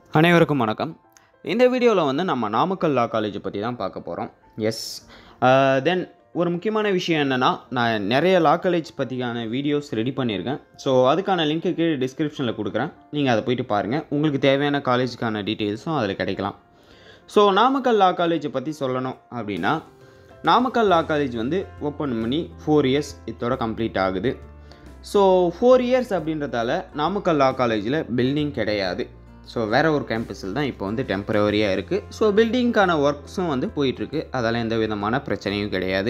அனைவருக்கும் வணக்கம் இந்த வீடியோவில் வந்து நம்ம நாமக்கல் லா காலேஜை பற்றி தான் பார்க்க போகிறோம் எஸ் தென் ஒரு முக்கியமான விஷயம் என்னென்னா நான் நிறைய லா காலேஜ் பற்றியான வீடியோஸ் ரெடி பண்ணியிருக்கேன் ஸோ அதுக்கான லிங்க்கு கீழே டிஸ்கிரிப்ஷனில் கொடுக்குறேன் நீங்கள் அதை போயிட்டு பாருங்கள் உங்களுக்கு தேவையான காலேஜுக்கான டீட்டெயில்ஸும் அதில் கிடைக்கலாம் ஸோ நாமக்கல் லா காலேஜை பற்றி சொல்லணும் அப்படின்னா நாமக்கல் லா காலேஜ் வந்து ஓப்பன் பண்ணி ஃபோர் இயர்ஸ் இதோட கம்ப்ளீட் ஆகுது ஸோ ஃபோர் இயர்ஸ் அப்படின்றதால நாமக்கல் லா காலேஜில் பில்டிங் கிடையாது ஸோ வேறு ஒரு கேம்பஸில் தான் இப்போ வந்து டெம்பரவரியாக இருக்குது ஸோ பில்டிங்க்கான ஒர்க்ஸும் வந்து போயிட்டுருக்கு அதெல்லாம் எந்த விதமான பிரச்சனையும் கிடையாது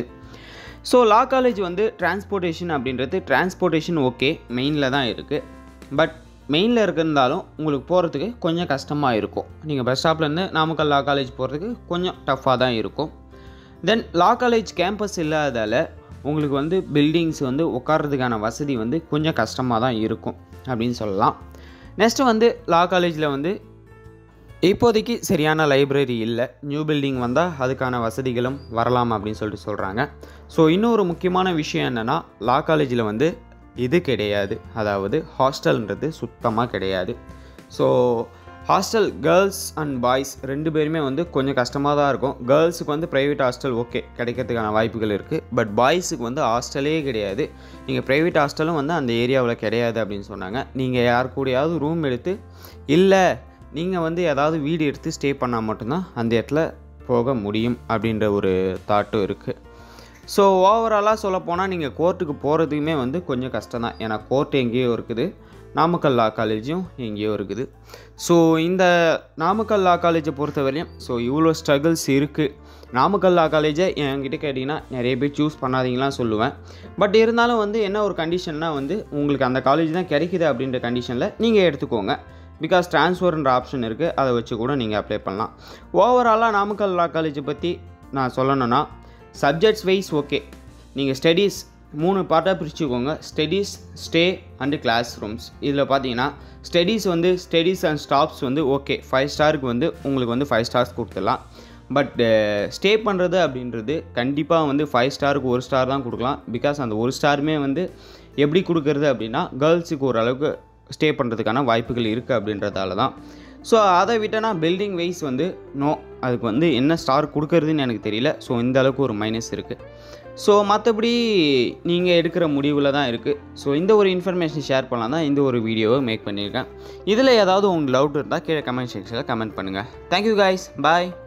ஸோ லா காலேஜ் வந்து டிரான்ஸ்போர்ட்டேஷன் அப்படின்றது டிரான்ஸ்போர்ட்டேஷன் ஓகே மெயினில் தான் இருக்குது பட் மெயினில் இருக்கிறதாலும் உங்களுக்கு போகிறதுக்கு கொஞ்சம் கஷ்டமாக இருக்கும் நீங்கள் பஸ் ஸ்டாப்லேருந்து நாமக்கல் லா காலேஜ் போகிறதுக்கு கொஞ்சம் டஃப்பாக தான் இருக்கும் தென் லா காலேஜ் கேம்பஸ் இல்லாதால உங்களுக்கு வந்து பில்டிங்ஸ் வந்து உட்கார்றதுக்கான வசதி வந்து கொஞ்சம் கஷ்டமாக தான் இருக்கும் அப்படின்னு சொல்லலாம் நெக்ஸ்ட்டு வந்து லா காலேஜில் வந்து இப்போதைக்கு சரியான லைப்ரரி இல்லை நியூ பில்டிங் வந்தால் அதுக்கான வசதிகளும் வரலாம் அப்படின்னு சொல்லிட்டு சொல்கிறாங்க ஸோ இன்னொரு முக்கியமான விஷயம் என்னென்னா லா காலேஜில் வந்து இது கிடையாது அதாவது ஹாஸ்டல்ன்றது சுத்தமாக கிடையாது so hostel girls and boys ரெண்டு பேருமே வந்து கொஞ்சம் கஷ்டமாக தான் இருக்கும் கேர்ள்ஸுக்கு வந்து ப்ரைவேட் ஹாஸ்டல் ஓகே கிடைக்கிறதுக்கான வாய்ப்புகள் இருக்குது பட் பாய்ஸுக்கு வந்து ஹாஸ்டலே கிடையாது நீங்கள் ப்ரைவேட் ஹாஸ்டலும் வந்து அந்த ஏரியாவில் கிடையாது அப்படின்னு சொன்னாங்க நீங்கள் யார் கூடயாவது ரூம் எடுத்து இல்லை நீங்கள் வந்து ஏதாவது வீடு எடுத்து ஸ்டே பண்ணால் மட்டும்தான் அந்த இடத்துல போக முடியும் அப்படின்ற ஒரு தாட்டும் இருக்குது ஸோ ஓவராலாக சொல்லப்போனால் நீங்கள் கோர்ட்டுக்கு போகிறதுக்குமே வந்து கொஞ்சம் கஷ்டம் தான் ஏன்னா கோர்ட் எங்கேயோ இருக்குது நாமக்கல் லா காலேஜும் எங்கேயோ இருக்குது ஸோ இந்த நாமக்கல் லா காலேஜை பொறுத்தவரையும் ஸோ இவ்வளோ ஸ்ட்ரகிள்ஸ் இருக்குது நாமக்கல் லா காலேஜை என்கிட்ட கேட்டிங்கன்னா நிறைய பேர் சூஸ் பண்ணாதீங்களாம் சொல்லுவேன் பட் இருந்தாலும் வந்து என்ன ஒரு கண்டிஷன்னா வந்து உங்களுக்கு அந்த காலேஜ் தான் கிடைக்குது அப்படின்ற கண்டிஷனில் நீங்கள் எடுத்துக்கோங்க பிகாஸ் ட்ரான்ஸ்ஃபர்ன்ற ஆப்ஷன் இருக்குது அதை வச்சு கூட நீங்கள் அப்ளை பண்ணலாம் ஓவராலாக நாமக்கல் லா காலேஜை பற்றி நான் சொல்லணும்னா சப்ஜெக்ட்ஸ் வைஸ் ஓகே நீங்கள் ஸ்டடீஸ் மூணு பார்ட்டாக பிரிச்சுக்கோங்க studies stay and class rooms இதில் பார்த்தீங்கன்னா ஸ்டடீஸ் வந்து ஸ்டடீஸ் அண்ட் ஸ்டாப்ஸ் வந்து ஓகே ஃபைவ் ஸ்டாருக்கு வந்து உங்களுக்கு வந்து ஃபைவ் ஸ்டார்ஸ் கொடுத்துடலாம் பட் ஸ்டே பண்ணுறது அப்படின்றது கண்டிப்பாக வந்து ஃபைவ் ஸ்டாருக்கு ஒரு ஸ்டார் தான் கொடுக்கலாம் பிகாஸ் அந்த ஒரு ஸ்டாருமே வந்து எப்படி கொடுக்கறது அப்படின்னா கேர்ள்ஸுக்கு ஓரளவுக்கு ஸ்டே பண்ணுறதுக்கான வாய்ப்புகள் இருக்குது அப்படின்றதால தான் ஸோ அதை விட்டனா பில்டிங் வைஸ் வந்து நோ அதுக்கு வந்து என்ன ஸ்டார் கொடுக்கறதுன்னு எனக்கு தெரியல ஸோ இந்த அளவுக்கு ஒரு மைனஸ் இருக்குது ஸோ மற்றபடி நீங்கள் எடுக்கிற முடிவில் தான் இருக்குது ஸோ இந்த ஒரு இன்ஃபர்மேஷன் ஷேர் பண்ணலாம் தான் இந்த ஒரு வீடியோவை மேக் பண்ணியிருக்கேன் இதில் ஏதாவது உங்களுக்கு டவுட் இருந்தால் கீழே கமெண்ட் செக்ஷனில் கமெண்ட் பண்ணுங்கள் தேங்க்யூ காய்ஸ் பாய்